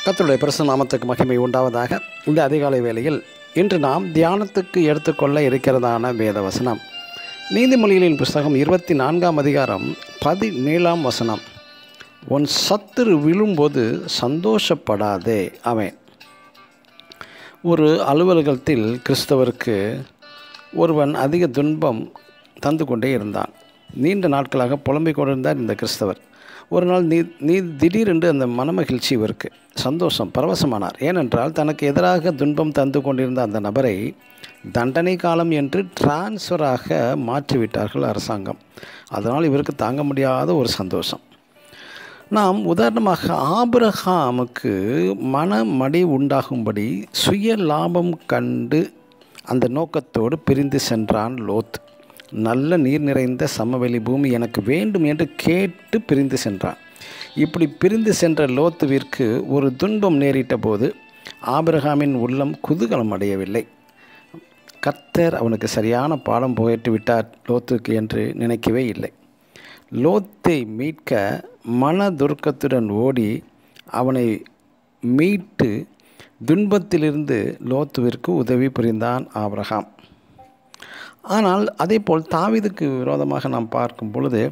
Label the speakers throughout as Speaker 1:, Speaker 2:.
Speaker 1: கர்த்தருடைய பிரசன நாமத்துக்கு மகிமை உண்டாவதாக இந்த அதிகாலை வேளையில் இன்று நாம் தியானத்துக்கு எடுத்துக்கொள்ள இருக்கிறதான வேத வசனம் நீதிமொழிகளின் புஸ்தகம் இருபத்தி நான்காம் அதிகாரம் பதினேழாம் வசனம் உன் சத்துரு விழும்போது சந்தோஷப்படாதே அவன் ஒரு அலுவலகத்தில் கிறிஸ்தவருக்கு ஒருவன் அதிக துன்பம் தந்து கொண்டே இருந்தான் நீண்ட நாட்களாக புலம்பிக் கொண்டிருந்தார் இந்த கிறிஸ்தவர் ஒரு நாள் நீ நீ திடீரென்று அந்த மனமகிழ்ச்சி இவருக்கு சந்தோஷம் பரவசமானார் ஏனென்றால் தனக்கு எதிராக துன்பம் தந்து கொண்டிருந்த அந்த நபரை தண்டனை காலம் என்று டிரான்ஸ்ஃபராக மாற்றிவிட்டார்கள் அரசாங்கம் அதனால் இவருக்கு தாங்க முடியாத ஒரு சந்தோஷம் நாம் உதாரணமாக ஆபிரகாமுக்கு மனமடி உண்டாகும்படி சுய லாபம் கண்டு அந்த நோக்கத்தோடு பிரிந்து சென்றான் லோத் நல்ல நீர் நிறைந்த சமவெளி பூமி எனக்கு வேண்டும் என்று கேட்டு பிரிந்து சென்றான் இப்படி பிரிந்து சென்ற லோத்துவிற்கு ஒரு துன்பம் நேரிட்ட போது ஆபிரகாமின் உள்ளம் குதூகலம் அடையவில்லை கர்த்தர் அவனுக்கு சரியான பாடம் புகட்டு விட்டார் லோத்துக்கு என்று நினைக்கவே இல்லை லோத்தை மீட்க மன துர்க்கத்துடன் ஓடி அவனை மீட்டு துன்பத்திலிருந்து லோத்துவிற்கு உதவி புரிந்தான் ஆபிரகாம் ஆனால் அதேபோல் தாவீதுக்கு விரோதமாக நாம் பார்க்கும் பொழுது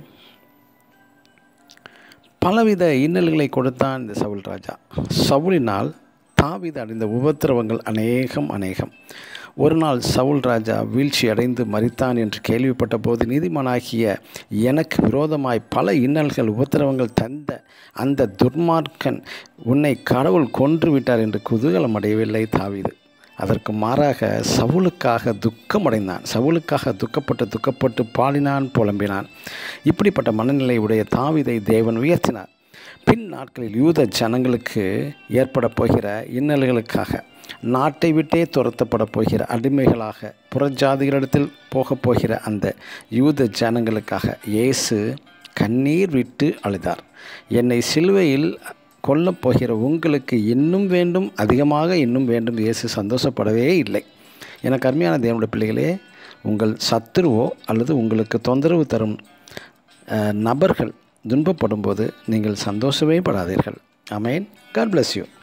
Speaker 1: பலவித இன்னல்களை கொடுத்தான் இந்த சவுல் ராஜா சவுலினால் தாவீது அடைந்த உபத்திரவங்கள் அநேகம் அநேகம் ஒரு நாள் சவுல் ராஜா வீழ்ச்சி அடைந்து மறித்தான் என்று கேள்விப்பட்ட போது நீதிமானாகிய எனக்கு விரோதமாய் பல இன்னல்கள் உபத்திரவங்கள் தந்த அந்த துர்மார்க்கன் உன்னை கடவுள் கொன்று விட்டார் என்று குதூகலம் அடையவில்லை தாவீது அதற்கு மாறாக சவுலுக்காக துக்கமடைந்தான் சவுலுக்காக துக்கப்பட்டு துக்கப்பட்டு பாடினான் புலம்பினான் இப்படிப்பட்ட மனநிலை உடைய தாவிதை தேவன் உயர்த்தினார் பின் நாட்களில் யூத ஜனங்களுக்கு ஏற்பட போகிற இன்னல்களுக்காக நாட்டை விட்டே துரத்தப்பட போகிற அடிமைகளாக புறஜாதிகளிடத்தில் போகப் போகிற அந்த யூத ஜனங்களுக்காக இயேசு கண்ணீர் விட்டு அழுதார் என்னை சிலுவையில் கொல்லப் போகிற உங்களுக்கு இன்னும் வேண்டும் அதிகமாக இன்னும் வேண்டும் இயேசு சந்தோஷப்படவே இல்லை எனக்கு அருமையான தேவனுடைய பிள்ளைகளே உங்கள் சத்துருவோ அல்லது உங்களுக்கு தொந்தரவு தரும் நபர்கள் துன்பப்படும் போது நீங்கள் சந்தோஷமே படாதீர்கள் அமேன் காட் பிளஸ் யூ